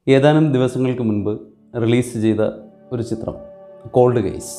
ഏതാനും ദിവസങ്ങൾക്ക് മുൻപ് റിലീസ് ചെയ്ത ഒരു ചിത്രം കോൾഡ് കേസ്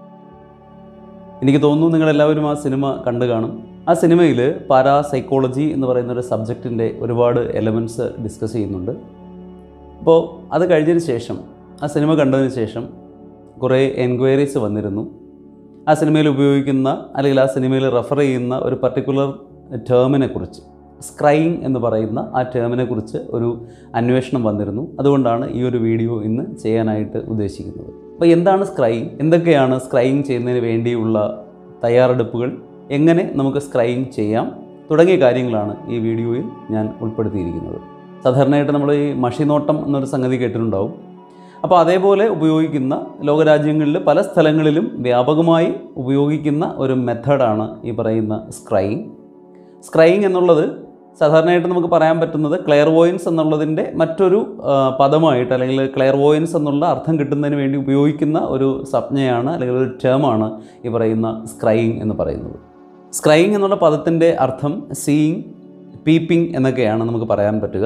എനിക്ക് തോന്നുന്നു നിങ്ങളെല്ലാവരും ആ സിനിമ കണ്ടു കാണും ആ സിനിമയിൽ പാരാ സൈക്കോളജി എന്ന് പറയുന്ന ഒരു സബ്ജക്റ്റിൻ്റെ ഒരുപാട് എലമെൻറ്റ്സ് ഡിസ്കസ് ചെയ്യുന്നുണ്ട് അപ്പോൾ അത് കഴിഞ്ഞതിന് ശേഷം ആ സിനിമ കണ്ടതിന് ശേഷം കുറേ എൻക്വയറീസ് വന്നിരുന്നു ആ സിനിമയിൽ ഉപയോഗിക്കുന്ന അല്ലെങ്കിൽ ആ സിനിമയിൽ റെഫർ ചെയ്യുന്ന ഒരു പർട്ടിക്കുലർ ടേമിനെ കുറിച്ച് സ്ക്രൈങ് എന്ന് പറയുന്ന ആ ടേമിനെ കുറിച്ച് ഒരു അന്വേഷണം വന്നിരുന്നു അതുകൊണ്ടാണ് ഈ ഒരു വീഡിയോ ഇന്ന് ചെയ്യാനായിട്ട് ഉദ്ദേശിക്കുന്നത് അപ്പോൾ എന്താണ് സ്ക്രൈങ് എന്തൊക്കെയാണ് സ്ക്രൈങ് ചെയ്യുന്നതിന് വേണ്ടിയുള്ള തയ്യാറെടുപ്പുകൾ എങ്ങനെ നമുക്ക് സ്ക്രൈങ് ചെയ്യാം തുടങ്ങിയ കാര്യങ്ങളാണ് ഈ വീഡിയോയിൽ ഞാൻ ഉൾപ്പെടുത്തിയിരിക്കുന്നത് സാധാരണയായിട്ട് നമ്മൾ ഈ മഷിനോട്ടം എന്നൊരു സംഗതി കേട്ടിട്ടുണ്ടാവും അപ്പോൾ അതേപോലെ ഉപയോഗിക്കുന്ന ലോകരാജ്യങ്ങളിൽ പല സ്ഥലങ്ങളിലും വ്യാപകമായി ഉപയോഗിക്കുന്ന ഒരു മെത്തഡാണ് ഈ പറയുന്ന സ്ക്രൈങ് സ്ക്രൈങ് എന്നുള്ളത് സാധാരണയായിട്ട് നമുക്ക് പറയാൻ പറ്റുന്നത് ക്ലെയർ വോയിൻസ് എന്നുള്ളതിൻ്റെ മറ്റൊരു ആ, പദമായിട്ട് അല്ലെങ്കിൽ ക്ലെയർ വോയിൻസ് എന്നുള്ള അർത്ഥം കിട്ടുന്നതിന് വേണ്ടി ഉപയോഗിക്കുന്ന ഒരു സംജ്ഞയാണ് അല്ലെങ്കിൽ ഒരു ടേമാണ് ഈ പറയുന്ന സ്ക്രൈങ് എന്ന് പറയുന്നത് സ്ക്രൈങ് എന്നുള്ള പദത്തിൻ്റെ അർത്ഥം സീയിങ് പീപ്പിംഗ് എന്നൊക്കെയാണ് നമുക്ക് പറയാൻ പറ്റുക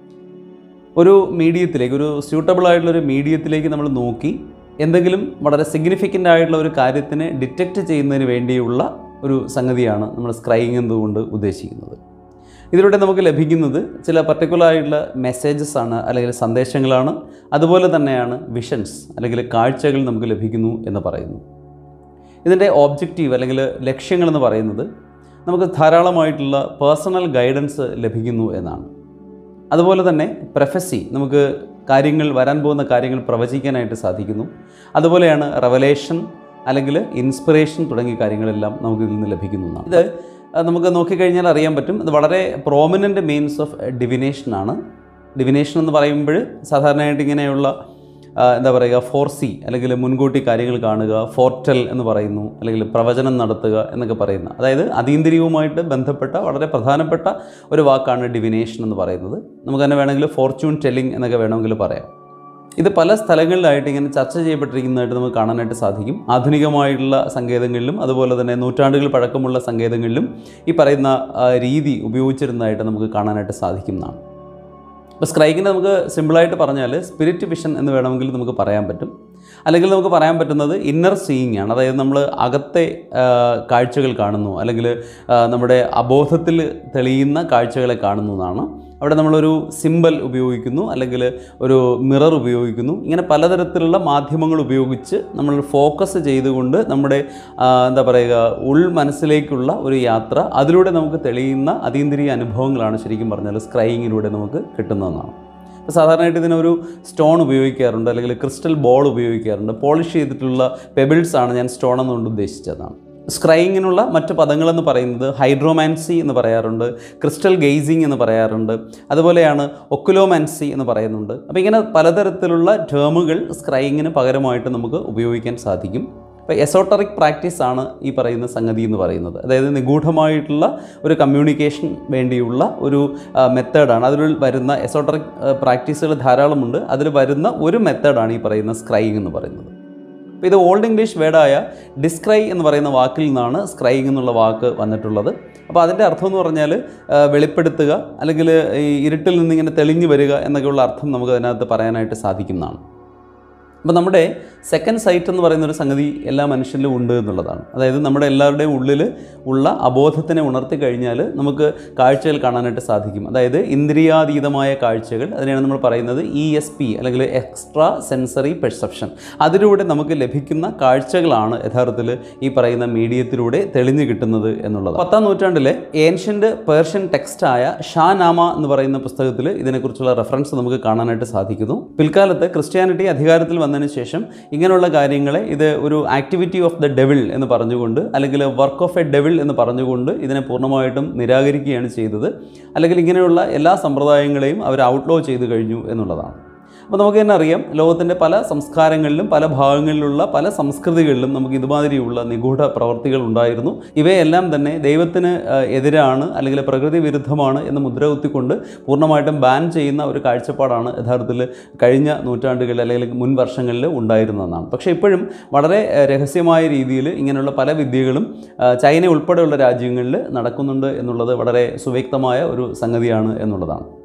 ഒരു മീഡിയത്തിലേക്ക് ഒരു സ്യൂട്ടബിൾ ആയിട്ടുള്ള ഒരു മീഡിയത്തിലേക്ക് നമ്മൾ നോക്കി എന്തെങ്കിലും വളരെ സിഗ്നിഫിക്കൻ്റ് ആയിട്ടുള്ള ഒരു കാര്യത്തിനെ ഡിറ്റക്റ്റ് ചെയ്യുന്നതിന് വേണ്ടിയുള്ള ഒരു സംഗതിയാണ് നമ്മൾ സ്ക്രൈങ് എന്നതുകൊണ്ട് ഉദ്ദേശിക്കുന്നത് ഇതിലൂടെ നമുക്ക് ലഭിക്കുന്നത് ചില പർട്ടിക്കുലർ ആയിട്ടുള്ള മെസ്സേജസ് ആണ് അല്ലെങ്കിൽ സന്ദേശങ്ങളാണ് അതുപോലെ തന്നെയാണ് വിഷൻസ് അല്ലെങ്കിൽ കാഴ്ചകൾ നമുക്ക് ലഭിക്കുന്നു എന്ന് പറയുന്നു ഇതിൻ്റെ ഓബ്ജക്റ്റീവ് അല്ലെങ്കിൽ ലക്ഷ്യങ്ങളെന്ന് പറയുന്നത് നമുക്ക് ധാരാളമായിട്ടുള്ള പേഴ്സണൽ ഗൈഡൻസ് ലഭിക്കുന്നു എന്നാണ് അതുപോലെ തന്നെ പ്രൊഫസി നമുക്ക് കാര്യങ്ങൾ വരാൻ പോകുന്ന കാര്യങ്ങൾ പ്രവചിക്കാനായിട്ട് സാധിക്കുന്നു അതുപോലെയാണ് റെവലേഷൻ അല്ലെങ്കിൽ ഇൻസ്പിറേഷൻ തുടങ്ങിയ കാര്യങ്ങളെല്ലാം നമുക്ക് ഇതിൽ നിന്ന് ലഭിക്കുന്നു എന്നാണ് ഇത് അഹ് നമുക്ക് നോക്കിക്കഴിഞ്ഞാൽ അറിയാൻ പറ്റും ഇത് വളരെ പ്രോമിനൻ്റ് മീൻസ് ഓഫ് ഡിവിനേഷനാണ് ഡിവിനേഷൻ എന്ന് പറയുമ്പോൾ സാധാരണയായിട്ട് ഇങ്ങനെയുള്ള ആ, എന്താ പറയുക ഫോർസി അല്ലെങ്കിൽ മുൻകൂട്ടി കാര്യങ്ങൾ കാണുക ഫോർട്ടൽ എന്ന് പറയുന്നു അല്ലെങ്കിൽ പ്രവചനം നടത്തുക എന്നൊക്കെ പറയുന്ന അതായത് അതീന്ദ്രിയവുമായിട്ട് ബന്ധപ്പെട്ട വളരെ പ്രധാനപ്പെട്ട ഒരു വാക്കാണ് ഡിവിനേഷൻ എന്ന് പറയുന്നത് നമുക്ക് തന്നെ വേണമെങ്കിൽ ഫോർച്യൂൺ ടെല്ലിംഗ് എന്നൊക്കെ വേണമെങ്കിൽ പറയാം ഇത് പല സ്ഥലങ്ങളിലായിട്ട് ഇങ്ങനെ ചർച്ച ചെയ്യപ്പെട്ടിരിക്കുന്നതായിട്ട് നമുക്ക് കാണാനായിട്ട് സാധിക്കും ആധുനികമായിട്ടുള്ള സങ്കേതങ്ങളിലും അതുപോലെ തന്നെ നൂറ്റാണ്ടുകൾ പഴക്കമുള്ള സങ്കേതങ്ങളിലും ഈ പറയുന്ന ആ, രീതി ഉപയോഗിച്ചിരുന്നതായിട്ട് നമുക്ക് കാണാനായിട്ട് സാധിക്കുന്നതാണ് അപ്പോൾ സ്ക്രൈക്കിനെ നമുക്ക് സിമ്പിളായിട്ട് പറഞ്ഞാൽ സ്പിരിറ്റ് വിഷൻ എന്ന് വേണമെങ്കിൽ നമുക്ക് പറയാൻ പറ്റും അല്ലെങ്കിൽ നമുക്ക് പറയാൻ പറ്റുന്നത് ഇന്നർ സീയിങ് ആണ് അതായത് നമ്മൾ അകത്തെ ആ, കാഴ്ചകൾ കാണുന്നു അല്ലെങ്കിൽ ആ, നമ്മുടെ അബോധത്തിൽ തെളിയുന്ന കാഴ്ചകളെ കാണുന്നു എന്നാണ് അവിടെ നമ്മളൊരു സിമ്പൽ ഉപയോഗിക്കുന്നു അല്ലെങ്കിൽ ഒരു മിറർ ഉപയോഗിക്കുന്നു ഇങ്ങനെ പലതരത്തിലുള്ള മാധ്യമങ്ങൾ ഉപയോഗിച്ച് നമ്മൾ ഫോക്കസ് ചെയ്തുകൊണ്ട് നമ്മുടെ ആ, എന്താ പറയുക ഉൾ മനസ്സിലേക്കുള്ള ഒരു യാത്ര അതിലൂടെ നമുക്ക് തെളിയുന്ന അതീന്ദ്രിയ അനുഭവങ്ങളാണ് ശരിക്കും പറഞ്ഞാൽ സ്ക്രൈയിങ്ങിലൂടെ നമുക്ക് കിട്ടുന്നതെന്നാണ് ഇപ്പോൾ സാധാരണയായിട്ട് ഇതിനൊരു സ്റ്റോൺ ഉപയോഗിക്കാറുണ്ട് അല്ലെങ്കിൽ ക്രിസ്റ്റൽ ബോൾ ഉപയോഗിക്കാറുണ്ട് പോളിഷ് ചെയ്തിട്ടുള്ള പെബിൾസ് ആണ് ഞാൻ സ്റ്റോൺ എന്നുകൊണ്ട് ഉദ്ദേശിച്ചതാണ് സ്ക്രൈയിങ്ങിനുള്ള മറ്റ് പദങ്ങളെന്ന് പറയുന്നത് ഹൈഡ്രോമാൻസി എന്ന് പറയാറുണ്ട് ക്രിസ്റ്റൽ ഗെയ്സിങ് എന്ന് പറയാറുണ്ട് അതുപോലെയാണ് ഒക്കുലോമാൻസി എന്ന് പറയുന്നുണ്ട് അപ്പോൾ ഇങ്ങനെ പലതരത്തിലുള്ള ടേമുകൾ സ്ക്രൈയിങ്ങിന് പകരമായിട്ട് നമുക്ക് ഉപയോഗിക്കാൻ സാധിക്കും ഇപ്പോൾ എസോട്ടറിക് പ്രാക്ടീസ് ആണ് ഈ പറയുന്ന സംഗതി എന്ന് പറയുന്നത് അതായത് നിഗൂഢമായിട്ടുള്ള ഒരു കമ്മ്യൂണിക്കേഷൻ വേണ്ടിയുള്ള ഒരു മെത്തേഡാണ് അതിൽ വരുന്ന എസോട്ടറിക് പ്രാക്ടീസുകൾ ധാരാളമുണ്ട് അതിൽ വരുന്ന ഒരു മെത്തേഡാണ് ഈ പറയുന്ന സ്ക്രൈയിങ് എന്ന് പറയുന്നത് അപ്പോൾ ഇത് ഓൾഡ് ഇംഗ്ലീഷ് വേർഡായ ഡിസ്ക്രൈ എന്ന് പറയുന്ന വാക്കിൽ നിന്നാണ് സ്ക്രൈങ് എന്നുള്ള വാക്ക് വന്നിട്ടുള്ളത് അപ്പോൾ അതിൻ്റെ അർത്ഥം എന്ന് പറഞ്ഞാൽ ആ, വെളിപ്പെടുത്തുക അല്ലെങ്കിൽ ഈ ഇരുട്ടിൽ നിന്നിങ്ങനെ തെളിഞ്ഞു വരിക എന്നൊക്കെയുള്ള അർത്ഥം നമുക്ക് അതിനകത്ത് പറയാനായിട്ട് സാധിക്കുന്നതാണ് അപ്പോൾ നമ്മുടെ സെക്കൻഡ് സൈറ്റ് എന്ന് പറയുന്ന ഒരു സംഗതി എല്ലാ മനുഷ്യരിലും ഉണ്ട് എന്നുള്ളതാണ് അതായത് നമ്മുടെ എല്ലാവരുടെയും ഉള്ളിൽ ഉള്ള അബോധത്തിനെ ഉണർത്തി കഴിഞ്ഞാൽ നമുക്ക് കാഴ്ചകൾ കാണാനായിട്ട് സാധിക്കും അതായത് ഇന്ദ്രിയാതീതമായ കാഴ്ചകൾ അതിനെയാണ് നമ്മൾ പറയുന്നത് ഇ എസ് പി അല്ലെങ്കിൽ എക്സ്ട്രാ സെൻസറി പെർസെപ്ഷൻ അതിലൂടെ നമുക്ക് ലഭിക്കുന്ന കാഴ്ചകളാണ് യഥാർത്ഥത്തിൽ ഈ പറയുന്ന മീഡിയത്തിലൂടെ തെളിഞ്ഞു കിട്ടുന്നത് എന്നുള്ളത് പത്താം നൂറ്റാണ്ടിലെ ഏൻഷ്യൻ്റ് പേർഷ്യൻ ടെക്സ്റ്റായ ഷാ നാമ എന്ന് പറയുന്ന പുസ്തകത്തിൽ ഇതിനെക്കുറിച്ചുള്ള റെഫറൻസ് നമുക്ക് കാണാനായിട്ട് സാധിക്കുന്നു പിൽക്കാലത്ത് ക്രിസ്ത്യാനിറ്റി അധികാരത്തിൽ വന്നതിന് ശേഷം ഇങ്ങനെയുള്ള കാര്യങ്ങളെ ഇത് ഒരു ആക്ടിവിറ്റി ഓഫ് ദ ഡെവിൾ എന്ന് പറഞ്ഞുകൊണ്ട് അല്ലെങ്കിൽ വർക്ക് ഓഫ് എ ഡെവിൾ എന്ന് പറഞ്ഞുകൊണ്ട് ഇതിനെ പൂർണ്ണമായിട്ടും നിരാകരിക്കുകയാണ് ചെയ്തത് അല്ലെങ്കിൽ ഇങ്ങനെയുള്ള എല്ലാ സമ്പ്രദായങ്ങളെയും അവർ ഔട്ട്ലോ ചെയ്തു കഴിഞ്ഞു എന്നുള്ളതാണ് അപ്പോൾ നമുക്ക് തന്നെ അറിയാം ലോകത്തിൻ്റെ പല സംസ്കാരങ്ങളിലും പല ഭാഗങ്ങളിലുള്ള പല സംസ്കൃതികളിലും നമുക്ക് ഇതുമാതിരിയുള്ള നിഗൂഢ പ്രവർത്തികൾ ഉണ്ടായിരുന്നു ഇവയെല്ലാം തന്നെ ദൈവത്തിന് ആ, എതിരാണ് അല്ലെങ്കിൽ പ്രകൃതി വിരുദ്ധമാണ് എന്ന് മുദ്ര കുത്തിക്കൊണ്ട് പൂർണ്ണമായിട്ടും ബാൻ ചെയ്യുന്ന ഒരു കാഴ്ചപ്പാടാണ് യഥാർത്ഥത്തിൽ കഴിഞ്ഞ നൂറ്റാണ്ടുകളിൽ അല്ലെങ്കിൽ മുൻ വർഷങ്ങളിൽ ഉണ്ടായിരുന്നതെന്നാണ് പക്ഷേ ഇപ്പോഴും വളരെ ആ, രഹസ്യമായ രീതിയിൽ ഇങ്ങനെയുള്ള പല വിദ്യകളും ആ, ചൈന ഉൾപ്പെടെയുള്ള രാജ്യങ്ങളിൽ നടക്കുന്നുണ്ട് എന്നുള്ളത് വളരെ സുവ്യക്തമായ ഒരു സംഗതിയാണ് എന്നുള്ളതാണ്